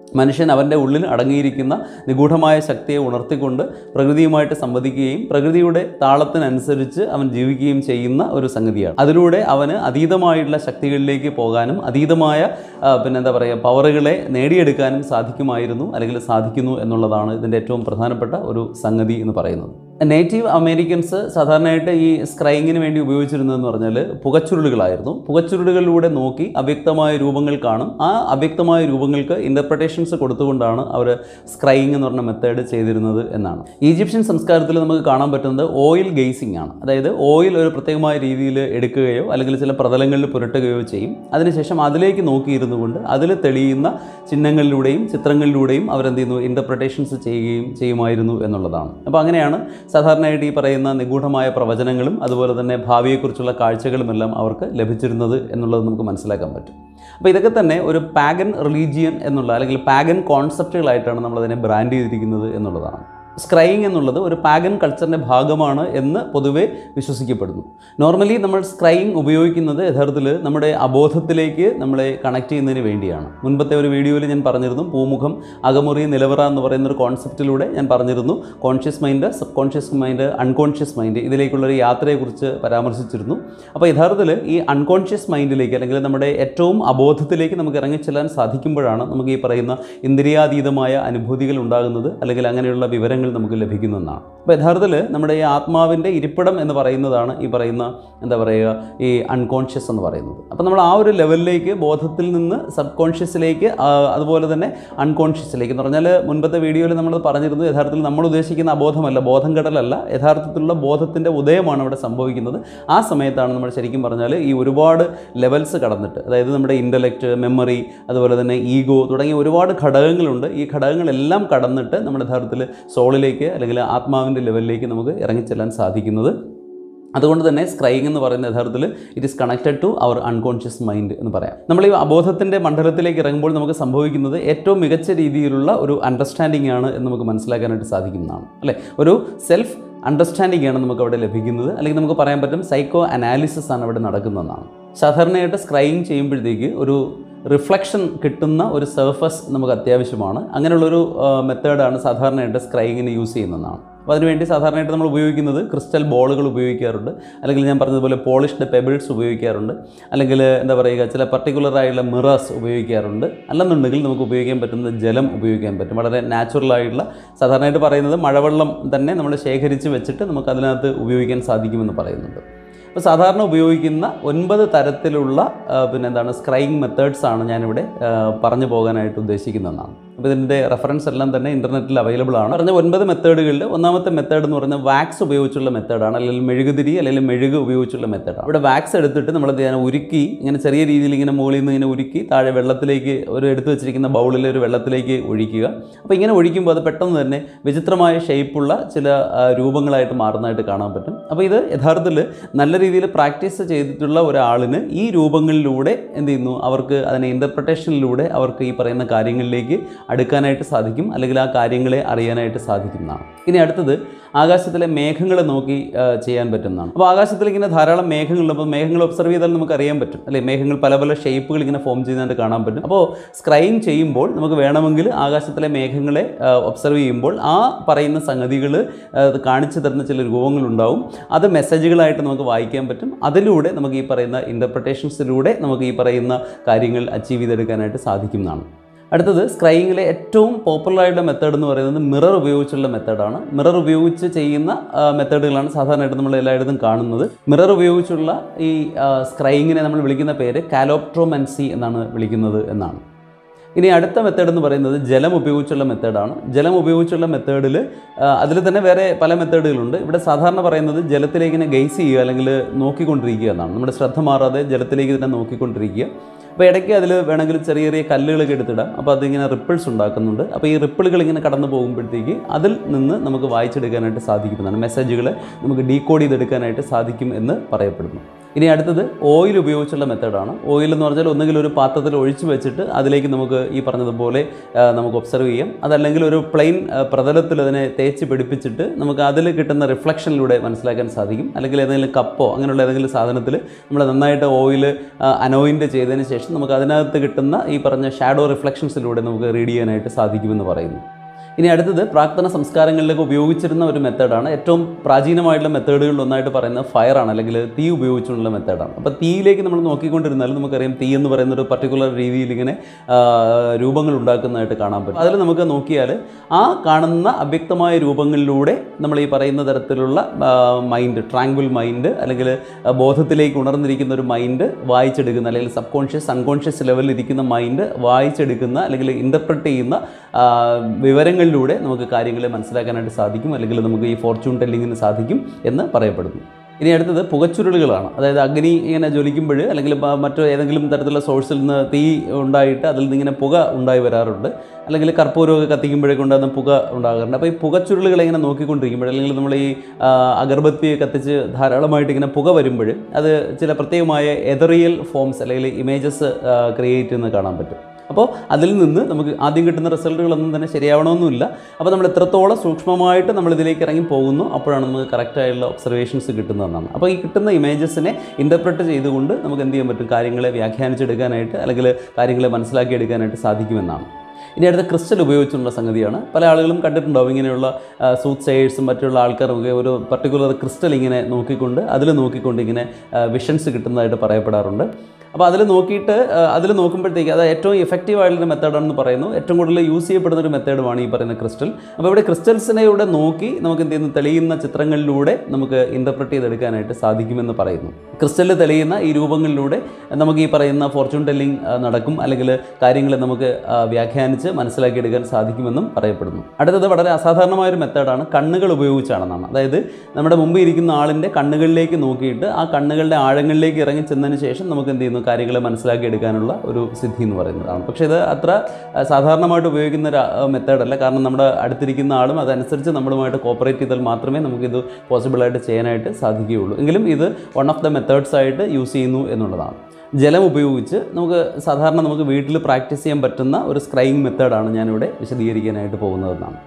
മനുഷ്യൻ അവൻ്റെ ഉള്ളിൽ അടങ്ങിയിരിക്കുന്ന നിഗൂഢമായ ശക്തിയെ ഉണർത്തിക്കൊണ്ട് പ്രകൃതിയുമായിട്ട് സംവദിക്കുകയും പ്രകൃതിയുടെ താളത്തിനനുസരിച്ച് അവൻ ജീവിക്കുകയും ചെയ്യുന്ന ഒരു സംഗതിയാണ് അതിലൂടെ അവന് അതീതമായിട്ടുള്ള ശക്തികളിലേക്ക് പോകാനും അതീതമായ ആ, പിന്നെ എന്താ പറയുക പവറുകളെ നേടിയെടുക്കാനും സാധിക്കുമായിരുന്നു അല്ലെങ്കിൽ സാധിക്കുന്നു എന്നുള്ളതാണ് ഇതിൻ്റെ ഏറ്റവും പ്രധാനപ്പെട്ട ഒരു സംഗതി എന്ന് പറയുന്നത് നേറ്റീവ് അമേരിക്കൻസ് സാധാരണയായിട്ട് ഈ സ്ക്രൈങ്ങിന് വേണ്ടി ഉപയോഗിച്ചിരുന്നതെന്ന് പറഞ്ഞാൽ പുകച്ചുരുളുകളായിരുന്നു പുകച്ചുരുളുകളിലൂടെ നോക്കി അവ്യക്തമായ രൂപങ്ങൾ കാണും ആ അവ്യക്തമായ രൂപങ്ങൾക്ക് ഇൻ്റർപ്രിട്ടേഷൻസ് കൊടുത്തുകൊണ്ടാണ് അവർ സ്ക്രൈങ് എന്ന് പറഞ്ഞ മെത്തേഡ് ചെയ്തിരുന്നത് എന്നാണ് ഈജിപ്ഷ്യൻ സംസ്കാരത്തിൽ നമുക്ക് കാണാൻ പറ്റുന്നത് ഓയിൽ ഗെയ്സിംഗ് ആണ് അതായത് ഓയിൽ ഒരു പ്രത്യേകമായ രീതിയിൽ എടുക്കുകയോ അല്ലെങ്കിൽ ചില പ്രതലങ്ങളിൽ പുരട്ടുകയോ ചെയ്യും അതിനുശേഷം അതിലേക്ക് നോക്കിയിരുന്നു കൊണ്ട് അതിൽ തെളിയുന്ന ചിഹ്നങ്ങളിലൂടെയും ചിത്രങ്ങളിലൂടെയും അവരെന്ത് ചെയ്യുന്നു ഇൻ്റർപ്രിട്ടേഷൻസ് ചെയ്യുകയും ചെയ്യുമായിരുന്നു എന്നുള്ളതാണ് അപ്പോൾ അങ്ങനെയാണ് സാധാരണയായിട്ട് ഈ പറയുന്ന നിഗൂഢമായ പ്രവചനങ്ങളും അതുപോലെ തന്നെ ഭാവിയെക്കുറിച്ചുള്ള കാഴ്ചകളുമെല്ലാം അവർക്ക് ലഭിച്ചിരുന്നത് എന്നുള്ളത് നമുക്ക് മനസ്സിലാക്കാൻ പറ്റും അപ്പോൾ ഇതൊക്കെ തന്നെ ഒരു പാഗൻ റിലീജിയൻ എന്നുള്ള അല്ലെങ്കിൽ പാഗൻ കോൺസെപ്റ്റുകളായിട്ടാണ് നമ്മളതിനെ ബ്രാൻഡ് ചെയ്തിരിക്കുന്നത് എന്നുള്ളതാണ് സ്ക്രൈങ് എന്നുള്ളത് ഒരു പാഗൻ കൾച്ചറിൻ്റെ ഭാഗമാണ് എന്ന് പൊതുവെ വിശ്വസിക്കപ്പെടുന്നു നോർമലി നമ്മൾ സ്ക്രൈങ് ഉപയോഗിക്കുന്നത് യഥാർത്ഥത്തിൽ നമ്മുടെ അബോധത്തിലേക്ക് നമ്മളെ കണക്ട് ചെയ്യുന്നതിന് വേണ്ടിയാണ് മുൻപത്തെ ഒരു വീഡിയോയിൽ ഞാൻ പറഞ്ഞിരുന്നു പൂമുഖം അകമുറി നിലവറ എന്ന് പറയുന്ന ഒരു കോൺസെപ്റ്റിലൂടെ ഞാൻ പറഞ്ഞിരുന്നു conscious mind sub conscious mind unconscious mind ഇതിലേക്കുള്ള ഒരു യാത്രയെക്കുറിച്ച് പരാമർശിച്ചിരുന്നു അപ്പോൾ യഥാർത്ഥത്തിൽ ഈ അൺകോൺഷ്യസ് മൈൻഡിലേക്ക് അല്ലെങ്കിൽ നമ്മുടെ ഏറ്റവും അബോധത്തിലേക്ക് നമുക്ക് ഇറങ്ങിച്ചെല്ലാൻ സാധിക്കുമ്പോഴാണ് നമുക്ക് ഈ പറയുന്ന ഇന്ദ്രിയാതീതമായ അനുഭൂതികൾ ഉണ്ടാകുന്നത് അല്ലെങ്കിൽ അങ്ങനെയുള്ള വിവരങ്ങൾ നമുക്ക് ലഭിക്കുന്നതെന്നാണ് അപ്പോൾ യഥാർത്ഥത്തിൽ നമ്മുടെ ഈ ആത്മാവിൻ്റെ ഇരിപ്പിടം എന്ന് പറയുന്നതാണ് ഈ പറയുന്ന എന്താ പറയുക ഈ അൺകോൺഷ്യസ് എന്ന് പറയുന്നത് അപ്പോൾ നമ്മൾ ആ ഒരു ലെവലിലേക്ക് ബോധത്തിൽ നിന്ന് സബ് കോൺഷ്യസിലേക്ക് അതുപോലെ തന്നെ അൺകോൺഷ്യസിലേക്ക് എന്ന് പറഞ്ഞാൽ മുൻപത്തെ വീഡിയോയിൽ നമ്മൾ പറഞ്ഞിരുന്നു യഥാർത്ഥത്തിൽ നമ്മൾ ഉദ്ദേശിക്കുന്ന അബോധമല്ല ബോധം കടലല്ല യഥാർത്ഥത്തിലുള്ള ബോധത്തിൻ്റെ ഉദയമാണ് അവിടെ സംഭവിക്കുന്നത് ആ സമയത്താണ് നമ്മൾ ശരിക്കും പറഞ്ഞാൽ ഈ ഒരുപാട് ലെവൽസ് കടന്നിട്ട് അതായത് നമ്മുടെ ഇൻ്റലക്റ്റ് മെമ്മറി അതുപോലെ തന്നെ ഈഗോ തുടങ്ങിയ ഒരുപാട് ഘടകങ്ങളുണ്ട് ഈ ഘടകങ്ങളെല്ലാം കടന്നിട്ട് നമ്മുടെ യഥാർത്ഥത്തിൽ സോളിലേക്ക് അല്ലെങ്കിൽ ആത്മാവിൻ്റെ ലെവലിലേക്ക് നമുക്ക് ഇറങ്ങിച്ചെല്ലാൻ സാധിക്കുന്നത് അതുകൊണ്ട് തന്നെ സ്ക്രൈങ് എന്ന് പറയുന്ന യഥാർത്ഥത്തിൽ it is connected to our unconscious mind എന്ന് പറയാം നമ്മൾ ഈ അബോധത്തിൻ്റെ മണ്ഡലത്തിലേക്ക് ഇറങ്ങുമ്പോൾ നമുക്ക് സംഭവിക്കുന്നത് ഏറ്റവും മികച്ച രീതിയിലുള്ള ഒരു അണ്ടർസ്റ്റാൻഡിംഗ് ആണ് എന്ന് നമുക്ക് മനസ്സിലാക്കാനായിട്ട് സാധിക്കുന്നതാണ് അല്ലേ ഒരു സെൽഫ് അണ്ടർസ്റ്റാൻഡിംഗ് ആണ് നമുക്ക് അവിടെ ലഭിക്കുന്നത് അല്ലെങ്കിൽ നമുക്ക് പറയാൻ പറ്റും സൈക്കോ അനാലിസിസ് ആണ് അവിടെ നടക്കുന്നതെന്നാണ് സാധാരണയായിട്ട് സ്ക്രൈങ് ചെയ്യുമ്പോഴത്തേക്ക് ഒരു റിഫ്ലക്ഷൻ കിട്ടുന്ന ഒരു സർഫസ് നമുക്ക് അത്യാവശ്യമാണ് അങ്ങനെയുള്ളൊരു മെത്തേഡാണ് സാധാരണയായിട്ട് സ്ക്രൈങ്ങിന് യൂസ് ചെയ്യുന്നതാണ് അപ്പോൾ അതിനുവേണ്ടി സാധാരണയായിട്ട് നമ്മൾ ഉപയോഗിക്കുന്നത് ക്രിസ്റ്റൽ ബോളുകൾ ഉപയോഗിക്കാറുണ്ട് അല്ലെങ്കിൽ ഞാൻ പറഞ്ഞതുപോലെ പോളിഷ്ഡ് പെബിൾസ് ഉപയോഗിക്കാറുണ്ട് അല്ലെങ്കിൽ എന്താ പറയുക ചില പർട്ടിക്കുലർ ആയിട്ടുള്ള മിറേഴ്സ് ഉപയോഗിക്കാറുണ്ട് അല്ലെന്നുണ്ടെങ്കിൽ നമുക്ക് ഉപയോഗിക്കാൻ പറ്റുന്നത് ജലം ഉപയോഗിക്കാൻ പറ്റും വളരെ നാച്ചുറൽ ആയിട്ടുള്ള സാധാരണയായിട്ട് പറയുന്നത് മഴവെള്ളം തന്നെ നമ്മൾ ശേഖരിച്ച് വെച്ചിട്ട് നമുക്ക് അതിനകത്ത് ഉപയോഗിക്കാൻ സാധിക്കുമെന്ന് പറയുന്നുണ്ട് അപ്പോൾ സാധാരണ ഉപയോഗിക്കുന്ന ഒൻപത് തരത്തിലുള്ള ആ, പിന്നെ എന്താണ് സ്ക്രൈങ് മെത്തേഡ്സ് ആണ് ഞാനിവിടെ ആ, പറഞ്ഞു പോകാനായിട്ട് ഉദ്ദേശിക്കുന്നതെന്നാണ് അപ്പോൾ ഇതിൻ്റെ റെഫറൻസ് എല്ലാം തന്നെ ഇൻ്റർനെറ്റിൽ അവൈലബിൾ ആണ് പറഞ്ഞ ഒൻപത് മെത്തേഡുകളിൽ ഒന്നാമത്തെ മെത്തേഡ് എന്ന് പറയുന്നത് വാക്സ് ഉപയോഗിച്ചുള്ള മെത്തേഡാണ് അല്ലെങ്കിൽ മെഴുകുതിരി അല്ലെങ്കിൽ മെഴുക് ഉപയോഗിച്ചുള്ള മെത്തേഡാണ് ഇവിടെ വാക്സ് എടുത്തിട്ട് നമ്മൾ എന്ത് ചെയ്യാൻ ഉരുക്കി ഇങ്ങനെ ചെറിയ രീതിയിൽ ഇങ്ങനെ മുകളിൽ നിന്ന് ഇങ്ങനെ ഉരുക്കി താഴെ വെള്ളത്തിലേക്ക് ഒരു എടുത്തു വെച്ചിരിക്കുന്ന ബൗളിൽ ഒരു വെള്ളത്തിലേക്ക് ഒഴിക്കുക അപ്പോൾ ഇങ്ങനെ ഒഴിക്കുമ്പോൾ അത് പെട്ടെന്ന് തന്നെ വിചിത്രമായ ഷേപ്പുള്ള ചില ആ, രൂപങ്ങളായിട്ട് മാറുന്നതായിട്ട് കാണാൻ പറ്റും അപ്പോൾ ഇത് യഥാർത്ഥത്തിൽ നല്ല രീതിയിൽ പ്രാക്ടീസ് ചെയ്തിട്ടുള്ള ഒരാളിന് ഈ രൂപങ്ങളിലൂടെ എന്ത് ചെയ്യുന്നു അവർക്ക് അതിനെ ഇൻ്റർപ്രിട്ടേഷനിലൂടെ അവർക്ക് ഈ പറയുന്ന കാര്യങ്ങളിലേക്ക് അടുക്കാനായിട്ട് സാധിക്കും അല്ലെങ്കിൽ ആ കാര്യങ്ങളെ അറിയാനായിട്ട് സാധിക്കുന്നതാണ് ഇനി അടുത്തത് ആകാശത്തിലെ മേഘങ്ങളെ നോക്കി ആ, ചെയ്യാൻ പറ്റുന്നതാണ് അപ്പോൾ ആകാശത്തിൽ ഇങ്ങനെ ധാരാളം മേഘങ്ങളുണ്ട് അപ്പോൾ മേഘങ്ങൾ ഒബ്സർവ് ചെയ്താൽ നമുക്ക് അറിയാൻ പറ്റും അല്ലേ മേഘങ്ങൾ പല പല ഷേപ്പുകൾ ഇങ്ങനെ ഫോം ചെയ്യുന്നതായിട്ട് കാണാൻ പറ്റും അപ്പോൾ സ്ക്രൈൻ ചെയ്യുമ്പോൾ നമുക്ക് വേണമെങ്കിൽ ആകാശത്തിലെ മേഘങ്ങളെ ഒബ്സർവ് ചെയ്യുമ്പോൾ ആ പറയുന്ന സംഗതികൾ കാണിച്ചു തരുന്ന ചില രൂപങ്ങളുണ്ടാവും അത് മെസ്സേജുകളായിട്ട് നമുക്ക് വായിക്കാൻ പറ്റും അതിലൂടെ നമുക്ക് ഈ പറയുന്ന ഇൻ്റർപ്രിട്ടേഷൻസിലൂടെ നമുക്ക് ഈ പറയുന്ന കാര്യങ്ങൾ അച്ചീവ് ചെയ്തെടുക്കാനായിട്ട് സാധിക്കുന്നതാണ് അടുത്തത് സ്ക്രൈയിങ്ങിലെ ഏറ്റവും പോപ്പുലർ ആയിട്ടുള്ള മെത്തേഡ് എന്ന് പറയുന്നത് മിറർ ഉപയോഗിച്ചുള്ള മെത്തേഡാണ് മിറർ ഉപയോഗിച്ച് ചെയ്യുന്ന ആ, മെത്തേഡുകളാണ് സാധാരണയായിട്ട് നമ്മൾ എല്ലായിടത്തും കാണുന്നത് മിറർ ഉപയോഗിച്ചുള്ള ഈ സ്ക്രൈയിങ്ങിനെ നമ്മൾ വിളിക്കുന്ന പേര് കാലോപ്ട്രോമൻസി എന്നാണ് വിളിക്കുന്നത് എന്നാണ് ഇനി അടുത്ത മെത്തേഡ് എന്ന് പറയുന്നത് ജലം ഉപയോഗിച്ചുള്ള മെത്തേഡാണ് ജലം ഉപയോഗിച്ചുള്ള മെത്തേഡിൽ അതിൽ തന്നെ വേറെ പല മെത്തേഡുകളുണ്ട് ഇവിടെ സാധാരണ പറയുന്നത് ജലത്തിലേക്ക് ഇങ്ങനെ ഗൈസ് ചെയ്യുക അല്ലെങ്കിൽ നോക്കിക്കൊണ്ടിരിക്കുക എന്നാണ് നമ്മുടെ ശ്രദ്ധ മാറാതെ ജലത്തിലേക്ക് തന്നെ നോക്കിക്കൊണ്ടിരിക്കുക അപ്പോൾ ഇടയ്ക്ക് അതിൽ വേണമെങ്കിൽ ചെറിയ ചെറിയ കല്ലുകളൊക്കെ എടുത്തിടാം അപ്പോൾ അതിങ്ങനെ റിപ്പിൾസ് ഉണ്ടാക്കുന്നുണ്ട് അപ്പോൾ ഈ റിപ്പിളുകൾ ഇങ്ങനെ കടന്നു പോകുമ്പോഴത്തേക്ക് അതിൽ നിന്ന് നമുക്ക് വായിച്ചെടുക്കാനായിട്ട് സാധിക്കുന്നതാണ് മെസ്സേജുകൾ നമുക്ക് ഡീകോഡ് ചെയ്തെടുക്കാനായിട്ട് സാധിക്കും എന്ന് പറയപ്പെടുന്നു ഇനി അടുത്തത് ഓയിൽ ഉപയോഗിച്ചുള്ള മെത്തേഡാണ് ഓയിൽ എന്ന് പറഞ്ഞാൽ ഒന്നുകിൽ ഒരു പാത്രത്തിൽ ഒഴിച്ചു വെച്ചിട്ട് അതിലേക്ക് നമുക്ക് ഈ പറഞ്ഞതുപോലെ ആ, നമുക്ക് ഒബ്സർവ് ചെയ്യാം അതല്ലെങ്കിൽ ഒരു പ്ലെയിൻ പ്രതലത്തിൽ അതിനെ തേച്ച് പിടിപ്പിച്ചിട്ട് നമുക്ക് അതിൽ കിട്ടുന്ന റിഫ്ലക്ഷനിലൂടെ മനസ്സിലാക്കാൻ സാധിക്കും അല്ലെങ്കിൽ ഏതെങ്കിലും കപ്പോ അങ്ങനെയുള്ള ഏതെങ്കിലും സാധനത്തിൽ നമ്മൾ നന്നായിട്ട് ഓയിൽ അനോയിൻ്റ് ചെയ്തതിന് ശേഷം നമുക്ക് അതിനകത്ത് കിട്ടുന്ന ഈ പറഞ്ഞ ഷാഡോ റിഫ്ലക്ഷൻസിലൂടെ നമുക്ക് റീഡ് ചെയ്യാനായിട്ട് സാധിക്കുമെന്ന് പറയുന്നു ഇനി അടുത്തത് പ്രാക്തന സംസ്കാരങ്ങളിലേക്ക് ഉപയോഗിച്ചിരുന്ന ഒരു മെത്തേഡാണ് ഏറ്റവും പ്രാചീനമായിട്ടുള്ള മെത്തേഡുകളിൽ ഒന്നായിട്ട് പറയുന്നത് ഫയറാണ് അല്ലെങ്കിൽ തീ ഉപയോഗിച്ചുള്ള മെത്തേഡാണ് അപ്പോൾ തീയിലേക്ക് നമ്മൾ നോക്കിക്കൊണ്ടിരുന്നാൽ നമുക്കറിയാം തീ എന്ന് പറയുന്ന ഒരു പർട്ടിക്കുലർ രീതിയിൽ ഇങ്ങനെ ആ, രൂപങ്ങൾ ഉണ്ടാക്കുന്നതായിട്ട് കാണാൻ പറ്റും അതിൽ നമുക്ക് നോക്കിയാൽ ആ കാണുന്ന അവ്യക്തമായ രൂപങ്ങളിലൂടെ നമ്മൾ ഈ പറയുന്ന തരത്തിലുള്ള മൈൻഡ് ട്രാങ്ക്വിൽ മൈൻഡ് അല്ലെങ്കിൽ ആ, ബോധത്തിലേക്ക് ഉണർന്നിരിക്കുന്ന ഒരു മൈൻഡ് വായിച്ചെടുക്കുന്ന അല്ലെങ്കിൽ സബ് കോൺഷ്യസ് അൺകോൺഷ്യസ് ലെവലിൽ ഇരിക്കുന്ന മൈൻഡ് വായിച്ചെടുക്കുന്ന അല്ലെങ്കിൽ ഇൻ്റർപ്രറ്റ് ചെയ്യുന്ന ആ, വിവരങ്ങളിലൂടെ നമുക്ക് കാര്യങ്ങളെ മനസ്സിലാക്കാനായിട്ട് സാധിക്കും അല്ലെങ്കിൽ നമുക്ക് ഈ ഫോർച്യൂൺ ടെല്ലിങ്ങിന് സാധിക്കും എന്ന് പറയപ്പെടുന്നു ഇനി അടുത്തത് പുകച്ചുരുളുകളാണ് അതായത് അഗ്നി ഇങ്ങനെ ജ്വലിക്കുമ്പോൾ അല്ലെങ്കിൽ പ- മറ്റു ഏതെങ്കിലും തരത്തിലുള്ള സോഴ്സിൽ നിന്ന് തീ ഉണ്ടായിട്ട് അതിൽ നിന്ന് ഇങ്ങനെ പുക ഉണ്ടായി വരാറുണ്ട് അല്ലെങ്കിൽ കർപ്പൂരമൊക്കെ കത്തിക്കുമ്പോഴേക്കും ഉണ്ടാകുന്ന പുക ഉണ്ടാകാറുണ്ട് അപ്പോൾ ഈ പുകച്ചുരുളുകളെ ഇങ്ങനെ നോക്കിക്കൊണ്ടിരിക്കുമ്പോൾ അല്ലെങ്കിൽ നമ്മൾ ഈ ആ, അഗർബത്തി കത്തിച്ച് ധാരാളമായിട്ട് ഇങ്ങനെ പുക വരുമ്പോൾ അത് ചില പ്രത്യേകമായ എതറിയൽ ഫോംസ് അല്ലെങ്കിൽ ഇമേജസ് ക്രിയേറ്റ് ചെയ്യുന്നത് കാണാൻ പറ്റും അപ്പോൾ അതിൽ നിന്ന് നമുക്ക് ആദ്യം കിട്ടുന്ന റിസൾട്ടുകളൊന്നും തന്നെ ശരിയാവണമെന്നില്ല അപ്പോൾ നമ്മൾ എത്രത്തോളം സൂക്ഷ്മമായിട്ട് നമ്മൾ ഇതിലേക്ക് ഇറങ്ങി പോകുന്നു അപ്പോഴാണ് നമുക്ക് കറക്റ്റായുള്ള ഒബ്സർവേഷൻസ് കിട്ടുന്നതെന്നാണ് അപ്പോൾ ഈ കിട്ടുന്ന ഇമേജസിനെ ഇൻ്റർപ്രറ്റ് ചെയ്തുകൊണ്ട് നമുക്ക് എന്ത് ചെയ്യാൻ പറ്റും കാര്യങ്ങളെ വ്യാഖ്യാനിച്ചെടുക്കാനായിട്ട് അല്ലെങ്കിൽ കാര്യങ്ങളെ മനസ്സിലാക്കിയെടുക്കാനായിട്ട് സാധിക്കുമെന്നാണ് ഇനി അടുത്ത ക്രിസ്റ്റൽ ഉപയോഗിച്ചുള്ള സംഗതിയാണ് പല ആളുകളും കണ്ടിട്ടുണ്ടാവും ഇങ്ങനെയുള്ള സൂത്ത് സൈഡ്സും മറ്റുള്ള ആൾക്കാരൊക്കെ ഒരു പർട്ടിക്കുലർ ക്രിസ്റ്റൽ ഇങ്ങനെ നോക്കിക്കൊണ്ട് അതിൽ നോക്കിക്കൊണ്ട് ഇങ്ങനെ വിഷൻസ് കിട്ടുന്നതായിട്ട് പറയപ്പെടാറുണ്ട് അപ്പോൾ അതിൽ നോക്കിയിട്ട് അതിൽ നോക്കുമ്പോഴത്തേക്ക് അത് ഏറ്റവും ഇഫക്റ്റീവ് ആയിട്ടുള്ള മെത്തേഡാണെന്ന് പറയുന്നു ഏറ്റവും കൂടുതൽ യൂസ് ചെയ്യപ്പെടുന്ന ഒരു മെത്തേഡുമാണ് ഈ പറയുന്ന ക്രിസ്റ്റൽ അപ്പോൾ ഇവിടെ ക്രിസ്റ്റൽസിനെ ഇവിടെ നോക്കി നമുക്ക് എന്ത് ചെയ്യുന്നു തെളിയുന്ന ചിത്രങ്ങളിലൂടെ നമുക്ക് ഇൻ്റർപ്രറ്റ് ചെയ്തെടുക്കാനായിട്ട് സാധിക്കുമെന്ന് പറയുന്നു ക്രിസ്റ്റലിൽ തെളിയുന്ന ഈ രൂപങ്ങളിലൂടെ നമുക്ക് ഈ പറയുന്ന ഫോർച്യൂൺ ടെല്ലിംഗ് നടക്കും അല്ലെങ്കിൽ കാര്യങ്ങളെ നമുക്ക് ആ, വ്യാഖ്യാനിച്ച് മനസ്സിലാക്കിയെടുക്കാൻ സാധിക്കുമെന്നും പറയപ്പെടുന്നു അടുത്തത് വളരെ അസാധാരണമായ ഒരു മെത്തേഡാണ് കണ്ണുകൾ ഉപയോഗിച്ചാണെന്നാണ് അതായത് നമ്മുടെ മുമ്പ് ഇരിക്കുന്ന ആളിൻ്റെ കണ്ണുകളിലേക്ക് നോക്കിയിട്ട് ആ കണ്ണുകളുടെ ആഴങ്ങളിലേക്ക് ഇറങ്ങി ചെന്നതിന് ശേഷം നമുക്ക് എന്ത് ചെയ്യുന്നു കാര്യങ്ങളെ മനസ്സിലാക്കിയെടുക്കാനുള്ള ഒരു സിദ്ധി എന്ന് പറയുന്നതാണ് പക്ഷേ ഇത് അത്ര ആ, സാധാരണമായിട്ട് ഉപയോഗിക്കുന്ന ഒരു മെത്തേഡല്ല കാരണം നമ്മുടെ അടുത്തിരിക്കുന്ന ആളും അതനുസരിച്ച് നമ്മളുമായിട്ട് കോപ്പറേറ്റ് ചെയ്താൽ മാത്രമേ നമുക്കിത് പോസിബിളായിട്ട് ചെയ്യാനായിട്ട് സാധിക്കുകയുള്ളൂ എങ്കിലും ഇത് വൺ ഓഫ് ദ മെത്തേഡ്സ് ആയിട്ട് യൂസ് ചെയ്യുന്നു എന്നുള്ളതാണ് ജലം ഉപയോഗിച്ച് നമുക്ക് സാധാരണ നമുക്ക് വീട്ടിൽ പ്രാക്ടീസ് ചെയ്യാൻ പറ്റുന്ന ഒരു സ്ക്രൈയിങ് മെത്തേഡാണ് ഞാനിവിടെ വിശദീകരിക്കാനായിട്ട് പോകുന്നതെന്നാണ്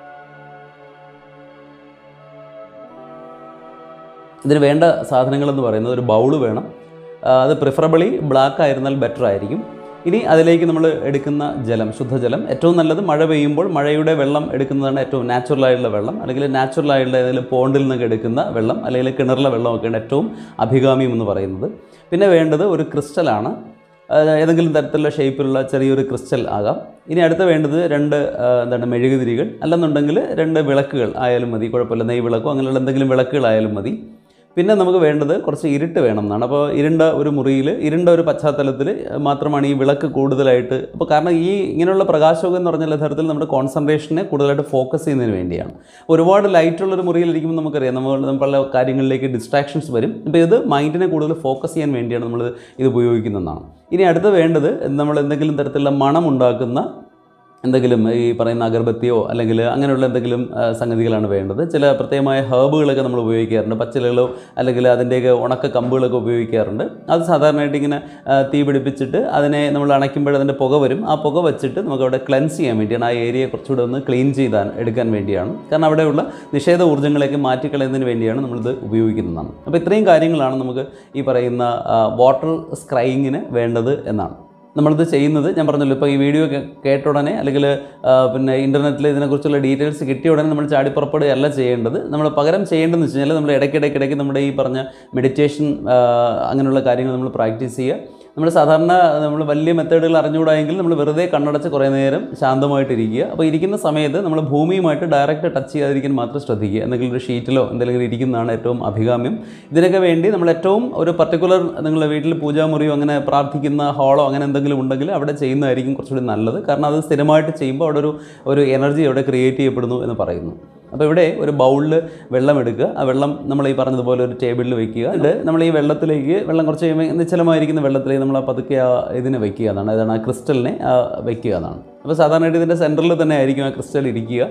ഇതിന് വേണ്ട സാധനങ്ങളെന്ന് പറയുന്നത് ഒരു ബൗള് വേണം ആ, അത് പ്രിഫറബിളി ബ്ലാക്ക് ആയിരുന്നാൽ ബെറ്റർ ആയിരിക്കും ഇനി അതിലേക്ക് നമ്മൾ എടുക്കുന്ന ജലം ശുദ്ധജലം ഏറ്റവും നല്ലത് മഴ പെയ്യുമ്പോൾ മഴയുടെ വെള്ളം എടുക്കുന്നതാണ് ഏറ്റവും natural ആയിട്ടുള്ള വെള്ളം അല്ലെങ്കിൽ natural ആയിട്ടുള്ള ഏതെങ്കിലും പോണ്ടിൽ നിന്നൊക്കെ എടുക്കുന്ന വെള്ളം അല്ലെങ്കിൽ കിണറിലെ വെള്ളമൊക്കെയാണ് ഏറ്റവും അഭികാമ്യം എന്ന് പറയുന്നത് പിന്നെ വേണ്ടത് ഒരു ക്രിസ്റ്റലാണ് അത് ഏതെങ്കിലും തരത്തിലുള്ള ഷേപ്പിലുള്ള ചെറിയൊരു ക്രിസ്റ്റൽ ആകാം ഇനി അടുത്ത വേണ്ടത് രണ്ട് ആ, എന്താണ് മെഴുകുതിരികൾ അല്ലെന്നുണ്ടെങ്കിൽ രണ്ട് വിളക്കുകൾ ആയാലും മതി കുഴപ്പമില്ല നെയ് വിളക്കോ അങ്ങനെയുള്ള എന്തെങ്കിലും വിളക്കുകളായാലും മതി പിന്നെ നമുക്ക് വേണ്ടത് കുറച്ച് ഇരുട്ട് വേണം എന്നാണ് അപ്പോൾ ഇരുണ്ട ഒരു മുറിയിൽ ഇരുണ്ട ഒരു പശ്ചാത്തലത്തിൽ മാത്രമാണ് ഈ വിളക്ക് കൂടുതലായിട്ട് അപ്പോൾ കാരണം ഈ ഇങ്ങനെയുള്ള പ്രകാശമൊക്കെ എന്ന് പറഞ്ഞാൽ യഥാർത്ഥത്തിൽ നമ്മുടെ കോൺസെൻട്രേഷനെ കൂടുതലായിട്ട് ഫോക്കസ് ചെയ്യുന്നതിന് വേണ്ടിയാണ് ഒരുപാട് ലൈറ്റുള്ളൊരു മുറിയിലിരിക്കുമ്പോൾ നമുക്കറിയാം നമ്മൾ നമ്മൾ പല കാര്യങ്ങളിലേക്ക് ഡിസ്ട്രാക്ഷൻസ് വരും അപ്പോൾ ഇത് മൈൻഡിനെ കൂടുതൽ ഫോക്കസ് ചെയ്യാൻ വേണ്ടിയാണ് നമ്മൾ ഇത് ഉപയോഗിക്കുന്നതെന്നാണ് ഇനി അടുത്ത് വേണ്ടത് നമ്മൾ എന്തെങ്കിലും തരത്തിലുള്ള മണം ഉണ്ടാക്കുന്ന എന്തെങ്കിലും ഈ പറയുന്ന അഗർബത്തിയോ അല്ലെങ്കിൽ അങ്ങനെയുള്ള എന്തെങ്കിലും ആ, സംഗതികളാണ് വേണ്ടത് ചില പ്രത്യേകമായ ഹേർബുകളൊക്കെ നമ്മൾ ഉപയോഗിക്കാറുണ്ട് പച്ചിലകളോ അല്ലെങ്കിൽ അതിൻ്റെയൊക്കെ ഉണക്ക കമ്പുകളൊക്കെ ഉപയോഗിക്കാറുണ്ട് അത് സാധാരണയായിട്ട് ഇങ്ങനെ ആ, തീ പിടിപ്പിച്ചിട്ട് അതിനെ നമ്മൾ അണയ്ക്കുമ്പോൾ അതിൻ്റെ പുക വരും ആ പുക വെച്ചിട്ട് നമുക്ക് അവിടെ ക്ലെൻസ് ചെയ്യാൻ വേണ്ടിയാണ് ആ ഏരിയ കുറച്ചുകൂടെ ഒന്ന് ക്ലീൻ ചെയ്താൻ എടുക്കാൻ വേണ്ടിയാണ് കാരണം അവിടെയുള്ള നിഷേധ ഊർജ്ജങ്ങളെയൊക്കെ മാറ്റിക്കളയുന്നതിന് വേണ്ടിയാണ് നമ്മളിത് ഉപയോഗിക്കുന്നതാണ് അപ്പോൾ ഇത്രയും കാര്യങ്ങളാണ് നമുക്ക് ഈ പറയുന്ന വാട്ടർ സ്ക്രൈയിങ്ങിന് വേണ്ടത് എന്നാണ് നമ്മളിത് ചെയ്യുന്നത് ഞാൻ പറഞ്ഞല്ലോ ഇപ്പോൾ ഈ വീഡിയോ കേ- കേട്ട ഉടനെ അല്ലെങ്കിൽ ആ, പിന്നെ ഇൻ്റർനെറ്റിൽ ഇതിനെക്കുറിച്ചുള്ള ഡീറ്റെയിൽസ് കിട്ടിയ ഉടനെ നമ്മൾ ചാടി പുറപ്പെടുകയല്ല ചെയ്യേണ്ടത് നമ്മൾ പകരം ചെയ്യേണ്ടതെന്ന് വെച്ച് കഴിഞ്ഞാൽ നമ്മൾ ഇടയ്ക്കിടയ്ക്കിടയ്ക്ക് നമ്മുടെ ഈ പറഞ്ഞ മെഡിറ്റേഷൻ അങ്ങനെയുള്ള കാര്യങ്ങൾ നമ്മൾ പ്രാക്ടീസ് ചെയ്യുക നമ്മൾ സാധാരണ നമ്മൾ വലിയ മെത്തേഡുകൾ അറിഞ്ഞുകൂടായെങ്കിൽ നമ്മൾ വെറുതെ കണ്ണടച്ച് കുറേ നേരം ശാന്തമായിട്ടിരിക്കുക അപ്പോൾ ഇരിക്കുന്ന സമയത്ത് നമ്മൾ ഭൂമിയുമായിട്ട് ഡയറക്റ്റ് ടച്ച് ചെയ്യാതിരിക്കാൻ മാത്രം ശ്രദ്ധിക്കുക എന്തെങ്കിലും ഒരു ഷീറ്റിലോ എന്തെങ്കിലും ഇരിക്കുന്നതാണ് ഏറ്റവും അഭികാമ്യം ഇതിനൊക്കെ വേണ്ടി നമ്മൾ ഏറ്റവും ഒരു പർട്ടിക്കുലർ നിങ്ങളുടെ വീട്ടിൽ പൂജാമുറിയോ അങ്ങനെ പ്രാർത്ഥിക്കുന്ന ഹാളോ അങ്ങനെ എന്തെങ്കിലും ഉണ്ടെങ്കിൽ അവിടെ ചെയ്യുന്നതായിരിക്കും കുറച്ചുകൂടി നല്ലത് കാരണം അത് സ്ഥിരമായിട്ട് ചെയ്യുമ്പോൾ അവിടെ ഒരു ഒരു എനർജി അവിടെ ക്രിയേറ്റ് ചെയ്യപ്പെടുന്നു എന്ന് പറയുന്നു അപ്പോൾ ഇവിടെ ഒരു ബൗളിൽ വെള്ളം എടുക്കുക ആ വെള്ളം നമ്മൾ ഈ പറഞ്ഞതുപോലെ ഒരു ടേബിളിൽ വെക്കുക എന്നിട്ട് നമ്മൾ ഈ വെള്ളത്തിലേക്ക് വെള്ളം കുറച്ച് കഴിയുമ്പോൾ നിശ്ചലമായിരിക്കുന്ന വെള്ളത്തിലേക്ക് നമ്മൾ ആ പതുക്കെ ആ ഇതിനെ വെക്കുക എന്നാണ് അതാണ് ആ ക്രിസ്റ്റലിനെ ആ, വെക്കുക എന്നാണ് അപ്പോൾ സാധാരണയായിട്ട് ഇതിൻ്റെ സെൻറ്ററിൽ തന്നെ ആയിരിക്കും ആ ക്രിസ്റ്റൽ ഇരിക്കുക